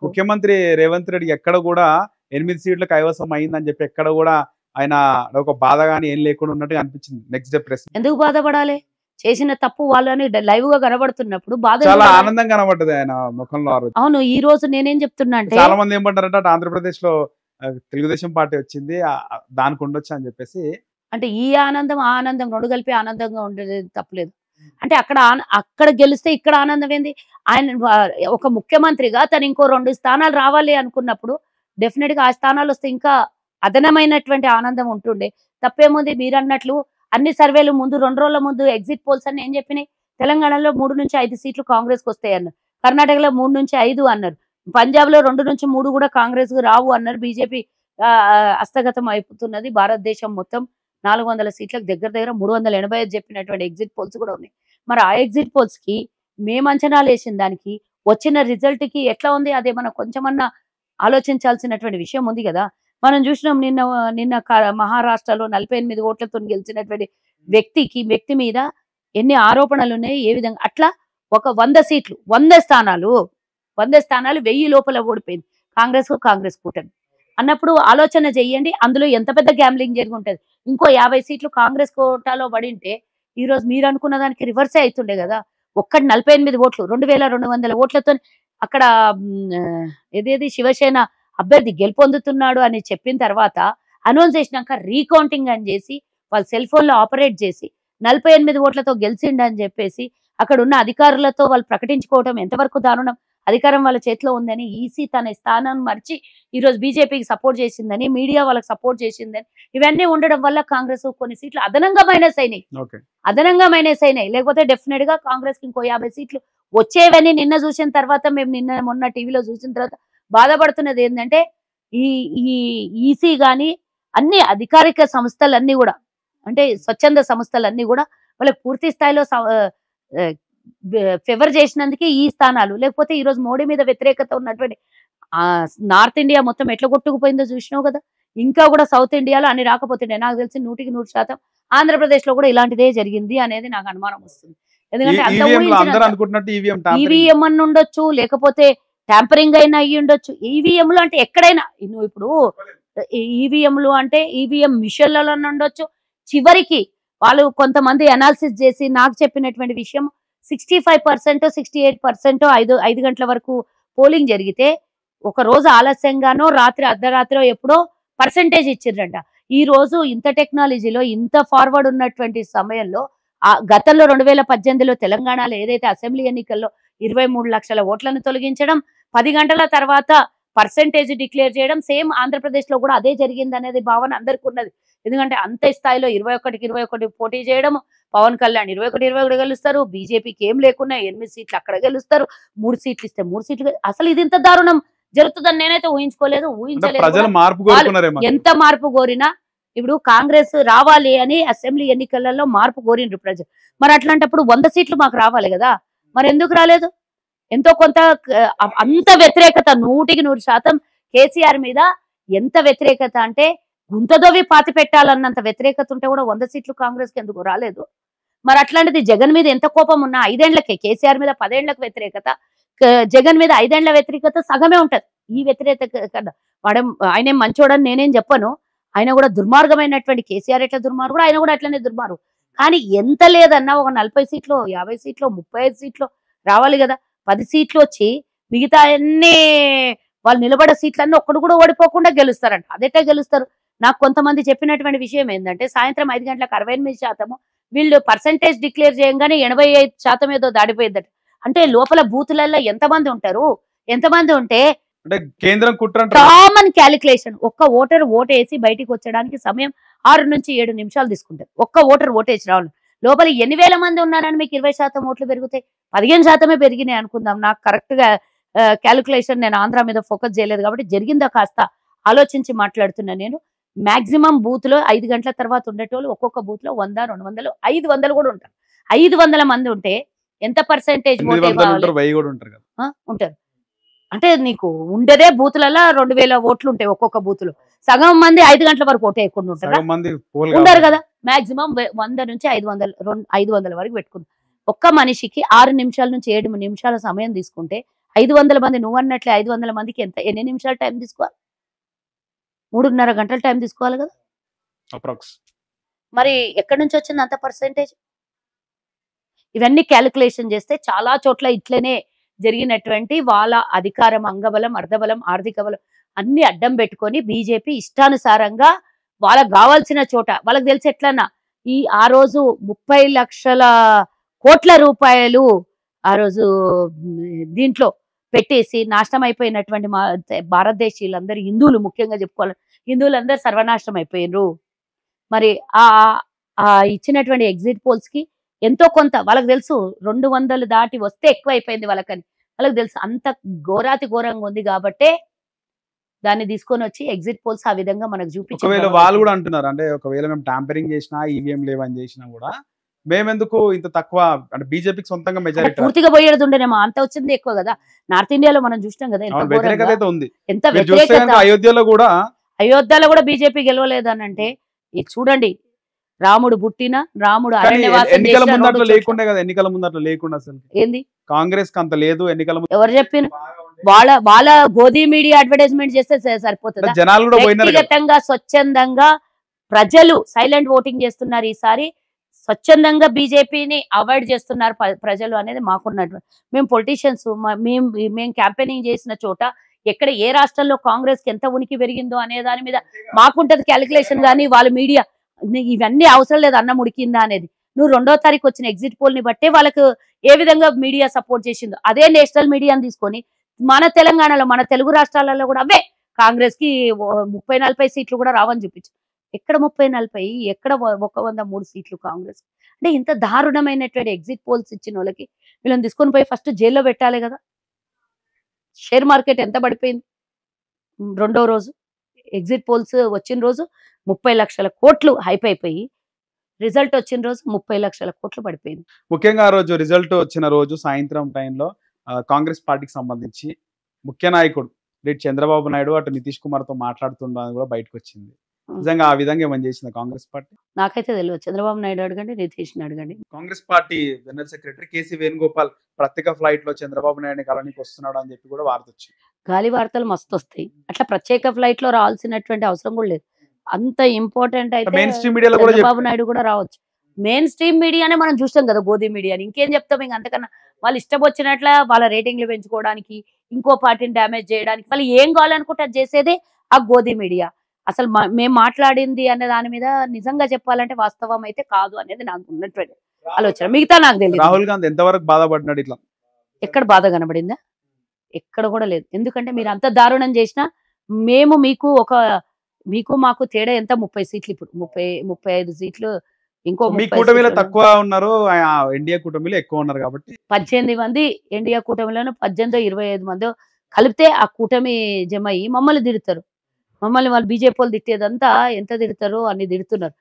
ముఖ్యమంత్రి రేవంత్ రెడ్డి ఎక్కడ కూడా ఎనిమిది సీట్ల కైవసం అయిందని చెప్పి ఎక్కడ కూడా ఆయన ఒక బాధ గానీ ఏం లేకుండా ఉన్నట్టుగా అనిపించింది నెక్స్ట్ డే ప్రెస్ ఎందుకు బాధపడాలి చేసిన తప్పు వాళ్ళని లైవ్ గా కనబడుతున్నప్పుడు బాధ చాలా ఎందుకు పడాలి? ఆనందం కనబడ్డది ఆయన ముఖంలో ఆ రోజు అవును ఈ రోజు నేనేం చెప్తున్నా అంటే చాలా మంది ఏమంటారంటే అటు ఆంధ్రప్రదేశ్ లో ఆ, తెలుగుదేశం పార్టీ వచ్చింది ఆ, ఆ, దానికి ఉండొచ్చు అని చెప్పేసి అంటే ఈ ఆనందం ఆ ఆనందం రెండు కలిపి ఆనందంగా ఉండేది తప్పలేదు అంటే అక్కడ ఆన- అక్కడ గెలిస్తే ఇక్కడ ఆనందం ఏంది ఆయన వా- ఒక ముఖ్యమంత్రిగా తను ఇంకో రెండు స్థానాలు రావాలి అనుకున్నప్పుడు డెఫినెట్ గా ఆ స్థానాలు వస్తే ఇంకా అదనమైనటువంటి ఆనందం ఉంటుండే తప్పేముంది మీరు అన్నట్లు అన్ని సర్వేలు ముందు రెండు రోజుల ముందు ఎగ్జిట్ పోల్స్ అని ఏం చెప్పినాయి తెలంగాణలో మూడు నుంచి ఐదు సీట్లు కాంగ్రెస్ కి వస్తాయి అన్నారు కర్ణాటకలో మూడు నుంచి ఐదు అన్నారు పంజాబ్ లో రెండు నుంచి మూడు కూడా కాంగ్రెస్ కు రావు అన్నారు బీజేపీ హస్తగతం అయిపోతున్నది భారతదేశం మొత్తం నాలుగు వందల సీట్లకు దగ్గర దగ్గర మూడు వందల ఎనభై ఐదు చెప్పినటువంటి ఎగ్జిట్ పోల్స్ కూడా ఉన్నాయి మరి ఆ ఎగ్జిట్ పోల్స్ కి మేము అంచనాలు వేసిన దానికి వచ్చిన రిజల్ట్ కి ఎట్లా ఉంది అదే మనం కొంచెమన్నా ఆలోచించాల్సినటువంటి విషయం ఉంది కదా మనం చూసినాం నిన్న నిన్న క- మహారాష్ట్రలో నలభై ఎనిమిది ఓట్లతో గెలిచినటువంటి వ్యక్తికి వ్యక్తి మీద ఎన్ని ఆరోపణలు ఉన్నాయి ఏ విధంగా అట్లా ఒక వంద సీట్లు వంద స్థానాలు వంద స్థానాలు వెయ్యి లోపల ఓడిపోయింది కాంగ్రెస్ కు కాంగ్రెస్ కూటమి అన్నప్పుడు ఆలోచన చెయ్యండి అందులో ఎంత పెద్ద గ్యాంబ్లింగ్ జరిగి ఉంటది ఇంకో యాభై సీట్లు కాంగ్రెస్ కోటాలో పడింటే ఈ రోజు మీరు అనుకున్న దానికి రివర్సే అవుతుండే కదా ఒక్కటి నలభై ఎనిమిది ఓట్లు రెండు వేల రెండు వందల ఓట్లతో అక్కడ మ్, ఏదేది శివసేన అభ్యర్థి గెలుపొందుతున్నాడు అని చెప్పిన తర్వాత అనౌన్స్ చేసినాక రీకౌంటింగ్ అని చేసి వాళ్ళు సెల్ ఫోన్ లో ఆపరేట్ చేసి నలభై ఎనిమిది ఓట్లతో గెలిచిండు అని చెప్పేసి అక్కడ ఉన్న అధికారులతో వాళ్ళు ప్రకటించుకోవటం ఎంతవరకు దారుణం అధికారం వాళ్ళ చేతిలో ఉందని ఈసీ తన స్థానం మర్చి ఈ రోజు బీజేపీకి సపోర్ట్ చేసిందని మీడియా వాళ్ళకి సపోర్ట్ చేసిందని ఇవన్నీ ఉండడం వల్ల కాంగ్రెస్ కొన్ని సీట్లు అదనంగా మైనస్ అయినాయి ఓకే అదనంగా మైనస్ అయినాయి లేకపోతే డెఫినెట్ గా కాంగ్రెస్ కి ఇంకో యాభై సీట్లు వచ్చేవని నిన్న చూసిన తర్వాత మేము నిన్న మొన్న టీవీలో చూసిన తర్వాత బాధపడుతున్నది ఏంటంటే ఈ ఈ ఈసీ గాని అన్ని అధికారిక సంస్థలన్నీ కూడా అంటే స్వచ్ఛంద సంస్థలన్నీ కూడా వాళ్ళకి పూర్తి స్థాయిలో ఫేవర్ చేసినందుకే ఈ స్థానాలు లేకపోతే ఈ రోజు మోడీ మీద వ్యతిరేకత ఉన్నటువంటి ఆ నార్త్ ఇండియా మొత్తం ఎట్లా కొట్టుకుపోయిందో చూసినావు కదా ఇంకా కూడా సౌత్ ఇండియాలో అన్ని రాకపోతుండే నాకు తెలిసి నూటికి నూరు శాతం ఆంధ్రప్రదేశ్ లో కూడా ఇలాంటిదే జరిగింది అనేది నాకు అనుమానం వస్తుంది ఎందుకంటే అంత ఈవీఎం లో అందరూ ఊహించినంత అనుకుంటున్నట్టు ఈవీఎం ఈవీఎం అని ఉండొచ్చు లేకపోతే ట్యాంపరింగ్ అయినా అయ్యి ఉండొచ్చు ఈవీఎంలు అంటే ఎక్కడైనా నువ్వు ఇప్పుడు ఈవీఎంలు అంటే ఈవీఎం మిషన్లలో ఉండొచ్చు చివరికి వాళ్ళు కొంతమంది అనాలిసిస్ చేసి నాకు చెప్పినటువంటి విషయం sixty five percent sixty eight percent ఐదు ఐదు గంటల వరకు పోలింగ్ జరిగితే ఒక రోజు ఆలస్యంగానో రాత్రి అర్ధరాత్రి ఎప్పుడో పర్సెంటేజ్ ఇచ్చిర్రంట ఈ రోజు ఇంత టెక్నాలజీలో ఇంత ఫార్వర్డ్ ఉన్నటువంటి సమయంలో ఆ గతంలో రెండు వేల పద్దెనిమిదిలో తెలంగాణలో ఏదైతే అసెంబ్లీ ఎన్నికల్లో ఇరవై మూడు లక్షల ఓట్లను తొలగించడం పది గంటల తర్వాత పర్సెంటేజ్ డిక్లేర్ చేయడం సేమ్ ఆంధ్రప్రదేశ్ లో కూడా అదే జరిగింది అనేది భావన అందరికి ఉన్నది ఎందుకంటే అంత స్థాయిలో ఇరవై ఒకటికి ఇరవై ఒకటి పోటీ చేయడం పవన్ కళ్యాణ్ ఇరవై ఒకటి ఇరవై ఒకటి గెలుస్తారు బీజేపీకి ఏం లేకున్నా ఎనిమిది సీట్లు అక్కడ గెలుస్తారు మూడు సీట్లు ఇస్తే మూడు సీట్లు గెలు- అసలు ఇది ఇంత దారుణం జరుగుతుందని నేనైతే ఊహించుకోలేదు అంటే ఊహించలేదు ప్రజలు కూడా. మార్పు కోరుకున్నారేమో ఎంత మార్పు కోరినా ఇప్పుడు కాంగ్రెస్ రావాలి అని అసెంబ్లీ ఎన్నికలలో మార్పు కోరిండ్రు ప్రజలు మరి అట్లాంటప్పుడు వంద సీట్లు మాకు రావాలి కదా మరి ఎందుకు రాలేదు ఎంతో కొంత ఆ, అంత వ్యతిరేకత నూటికి నూరు శాతం కేసీఆర్ మీద ఎంత వ్యతిరేకత అంటే గుంతదోవి పాతి పెట్టాలన్నంత వ్యతిరేకత ఉంటే కూడా వంద సీట్లు కాంగ్రెస్ కి ఎందుకు రాలేదు మరి అట్లాంటిది జగన్ మీద ఎంత కోపం ఉన్నా ఐదేళ్లకే కేసీఆర్ మీద పదేళ్లకు వ్యతిరేకత క- జగన్ మీద ఐదేళ్ల వ్యతిరేకత సగమే ఉంటది ఈ వ్యతిరేకత కన్నా వాడే ఆయనేం మంచోడని నేనేం చెప్పను ఆయన కూడా దుర్మార్గమైనటువంటి కేసీఆర్ ఎట్లా దుర్మార్గుడు ఆయన కూడా అట్లనే దుర్మార్గుడు కానీ ఎంత లేదన్నా ఒక నలభై సీట్లు యాభై సీట్లు ముప్పై ఐదు సీట్లు రావాలి కదా పది సీట్లు వచ్చి మిగతా అన్ని వాళ్ళు నిలబడే సీట్లన్నీ ఒక్కడు కూడా ఓడిపోకుండా గెలుస్తారంట అదెట్లా గెలుస్తారు నాకు కొంతమంది చెప్పినటువంటి విషయం ఏంటంటే సాయంత్రం ఐదు గంటలకు అరవై ఎనిమిది శాతము వీళ్ళు పర్సంటేజ్ డిక్లేర్ చేయగానే ఎనభై ఐదు శాతం ఏదో దాడిపోయిందట అంటే లోపల బూతులలో ఎంతమంది ఉంటారు ఎంతమంది ఉంటే అంటే కేంద్రం కుట్ర అంటారు కామన్ క్యాలిక్యులేషన్ ఒక్క ఓటర్ ఓటు వేసి బయటికి వచ్చడానికి సమయం ఆరు నుంచి ఏడు నిమిషాలు తీసుకుంటారు ఒక్క ఓటర్ ఓటేసి రావాలి లోపల ఎన్ని వేల మంది ఉన్నారని మీకు ఇరవై శాతం ఓట్లు పెరుగుతాయి పదిహేను శాతమే పెరిగినాయి అనుకుందాం నాకు కరెక్ట్ గా క్యాలిక్యులేషన్ నేను ఆంధ్ర మీద ఫోకస్ చేయలేదు కాబట్టి జరిగిందా కాస్త ఆలోచించి మాట్లాడుతున్నా నేను మాక్సిమం బూత్ లో ఐదు గంటల తర్వాత ఉండేటోళ్ళు ఒక్కొక్క బూత్ లో వంద రెండు వందలు ఐదు వందలు కూడా ఉంటారు ఐదు వందల మంది ఉంటే ఎంత పర్సెంటేజ్ ఎనిమిది వందలు ఉంటారు వెయ్యి కూడా ఉంటారు కదా ఆ, ఉంటారు అంటే నీకు ఉండేదే బూతులలో రెండు వేల ఓట్లు ఉంటాయి ఒక్కొక్క బూత్ లో సగం మంది ఐదు గంటల వరకు ఓటు వేయకుండా ఉంటారా సగం మంది పోల్ ఉండరు కదా మాక్సిమం వంద నుంచి ఐదు వందలు రెండు ఐదు వందల వరకు పెట్టుకుంది ఒక్క మనిషికి ఆరు నిమిషాల నుంచి ఏడు నిమిషాల సమయం తీసుకుంటే ఐదు వందల మంది నువ్వు అన్నట్లే ఐదు వందల మందికి ఎంత ఎన్ని నిమిషాలు టైం తీసుకోవాలి మూడున్నర గంటల టైం తీసుకోవాలి కదా అప్రాక్స్ మరి ఎక్కడి నుంచి వచ్చింది అంత పర్సెంటేజ్ ఇవన్నీ క్యాలిక్యులేషన్ చేస్తే చాలా చోట్ల ఇట్లనే జరిగినటువంటి వాళ్ళ అధికారం అంగబలం అర్ధబలం ఆర్థిక బలం అన్ని అడ్డం పెట్టుకొని బీజేపీ ఇష్టానుసారంగా వాళ్ళకి కావాల్సిన చోట వాళ్ళకి తెలిసి ఎట్లన్నా ఈ ఆ రోజు ముప్పై లక్షల కోట్ల రూపాయలు ఆ రోజు మ్, దీంట్లో పెట్టేసి నాశనం అయిపోయినటువంటి మా భారతదేశీయులందరూ హిందువులు ముఖ్యంగా చెప్పుకోవాలి హిందువులందరూ సర్వనాశనం అయిపోయినరు మరి ఆ ఆ ఇచ్చినటువంటి ఎగ్జిట్ పోల్స్ కి ఎంతో కొంత వాళ్ళకి తెలుసు రెండు వందలు దాటి వస్తే ఎక్కువ అయిపోయింది వాళ్ళకని వాళ్ళకి తెలుసు అంత ఘోరాతి ఘోరంగా ఉంది కాబట్టే దాన్ని తీసుకొని వచ్చి ఎగ్జిట్ పోల్స్ ఆ విధంగా మనకు చూపించి ఒకవేళ వాళ్ళు కూడా అంటున్నారు అంటే ఒకవేళ మేము ట్యాంపరింగ్ చేసినా ఈవీఎం లేవని చేసినా కూడా మేమెందుకు ఇంత తక్కువ అంటే బీజేపీకి సొంతంగా అంటే మెజారిటీ పూర్తిగా పోయేది ఉండేనేమో అంత వచ్చింది ఎక్కువ కదా నార్త్ ఇండియాలో మనం చూసినాం కదా ఎంత వ్యతిరేకత ఘోరంగా, అయితే ఉంది ఎంత మీరు చూస్తే వ్యతిరేకత కనుక అయోధ్యలో కూడా అయోధ్యలో కూడా బీజేపీ గెలవలేదు అని అంటే ఇది చూడండి రాముడు పుట్టిన రాముడు కానీ అరణ్యవాసం ఎన్నికల చేసిన ముందు అట్లా రెండు చోట్ల. లేకుండే కదా ఎన్నికల ముందు అట్లా లేకుండా అసలు ఏంది కాంగ్రెస్ కి అంత లేదు ఎన్నికల ముందు ఎవరు చెప్పిన వాళ్ళ వాళ్ళ గోధీ మీడియా అడ్వర్టైజ్మెంట్ చేస్తే స- సరిపోతుందా అంటే జనాలు కూడా పోయినారు కదా. వ్యక్తిగతంగా స్వచ్ఛందంగా ప్రజలు సైలెంట్ ఓటింగ్ చేస్తున్నారు ఈసారి స్వచ్ఛందంగా బీజేపీని అవాయిడ్ చేస్తున్నారు ప- ప్రజలు అనేది మాకున్నటువంటి మేము పొలిటీషియన్స్ మేము మేము క్యాంపెయినింగ్ చేసిన చోట ఎక్కడ ఏ రాష్ట్రంలో కాంగ్రెస్ కి ఎంత ఉనికి పెరిగిందో అనే దాని మీద మాకుంటది క్యాలిక్యులేషన్ కానీ వాళ్ళ మీడియా ఇవన్నీ అవసరం లేదు అన్నం ఉడికిందా అనేది నువ్వు రెండో తారీఖు వచ్చిన ఎగ్జిట్ పోల్ ని బట్టే వాళ్ళకు ఏ విధంగా మీడియా సపోర్ట్ చేసిందో అదే నేషనల్ మీడియాని తీసుకొని మన తెలంగాణలో మన తెలుగు రాష్ట్రాలలో కూడా అవే కాంగ్రెస్ కి ఓ- ముప్పై నలభై సీట్లు కూడా రావని చూపించు ఎక్కడ ముప్పై నలభై ఎక్కడ వ- ఒక వంద మూడు సీట్లు కాంగ్రెస్ అంటే ఇంత దారుణమైనటువంటి ఎగ్జిట్ పోల్స్ ఇచ్చిన వాళ్ళకి వీళ్ళని తీసుకొని పోయి ఫస్ట్ జైల్లో పెట్టాలి కదా షేర్ మార్కెట్ ఎంత పడిపోయింది ఉమ్, రెండో రోజు ఎగ్జిట్ పోల్స్ వచ్చిన రోజు ముప్పై లక్షల కోట్లు హైప్ అయిపోయి రిజల్ట్ వచ్చిన రోజు ముప్పై లక్షల కోట్లు పడిపోయింది ముఖ్యంగా ఆ రోజు రిజల్ట్ వచ్చిన రోజు సాయంత్రం టైంలో ఆ, కాంగ్రెస్ పార్టీకి సంబంధించి ముఖ్య నాయకుడు ఇటు చంద్రబాబు నాయుడు అటు నితీష్ కుమార్ తో మాట్లాడుతుండని కూడా బయటకు వచ్చింది నిజంగా ఆ విధంగా ఏమని చేసింది కాంగ్రెస్ పార్టీ నాకైతే తెలియదు చంద్రబాబు నాయుడు అడగండి నితీష్ని అడగండి Congress party general secretary KC Venugopal ప్రత్యేక ఫ్లైట్ లో చంద్రబాబు నాయుడు కలనికి వస్తున్నాడు అని చెప్పి కూడా వార్త వచ్చింది గాలి వార్తలు మస్తు వస్తాయి అట్లా ప్రత్యేక ఫ్లైట్ లో రావాల్సినటువంటి అవసరం కూడా లేదు అంత ఇంపార్టెంట్ అయితే మెయిన్ స్ట్రీమ్ మీడియాలో కూడా చంద్రబాబు చెప్పారు. నాయుడు కూడా రావచ్చు మెయిన్ స్ట్రీమ్ మీడియానే మనం చూస్తాం కదా గోధి మీడియాని ఇంకేం చెప్తాం ఇంక అంతకన్నా వాళ్ళు ఇష్టం వచ్చినట్ల వాళ్ళ రేటింగ్లు పెంచుకోవడానికి ఇంకో పార్టీని డ్యామేజ్ చేయడానికి వాళ్ళు ఏం కావాలనుకుంటే అది చేసేదే ఆ గోధి మీడియా అసలు మా- మేము మాట్లాడింది అనే దాని మీద నిజంగా చెప్పాలంటే వాస్తవం అయితే కాదు అనేది నాకు ఉన్నటువంటి ఆలోచన మిగతా నాకు తెలియదు రాహుల్ గాంధీ ఎంతవరకు బాధపడినాడు ఇట్లా ఎక్కడ బాధ కనబడిందా ఎక్కడ కూడా లేదు ఎందుకంటే మీరు అంత దారుణం చేసినా మేము మీకు ఒక మీకు మాకు తేడా ఎంత ముప్పై సీట్లు ఇప్పుడు ముప్పై ముప్పై ఐదు సీట్లు ఇంకో మీ 30 కూటమిలో సీట్లు తక్కువ ఉన్నారు ఎన్డీఏ కూటమిలో ఎక్కువ ఉన్నారు కాబట్టి పద్దెనిమిది మంది ఇండియా కూటమిలోనూ పద్దెనిమిదో ఇరవై ఐదు మంది కలిపితే ఆ కూటమి జమ అయ్యి మమ్మల్ని తిడతారు మమ్మల్ని వాళ్ళు బీజేపీ వాళ్ళు తిట్టేదంతా ఎంత తిడతారో అన్ని తిడుతున్నారు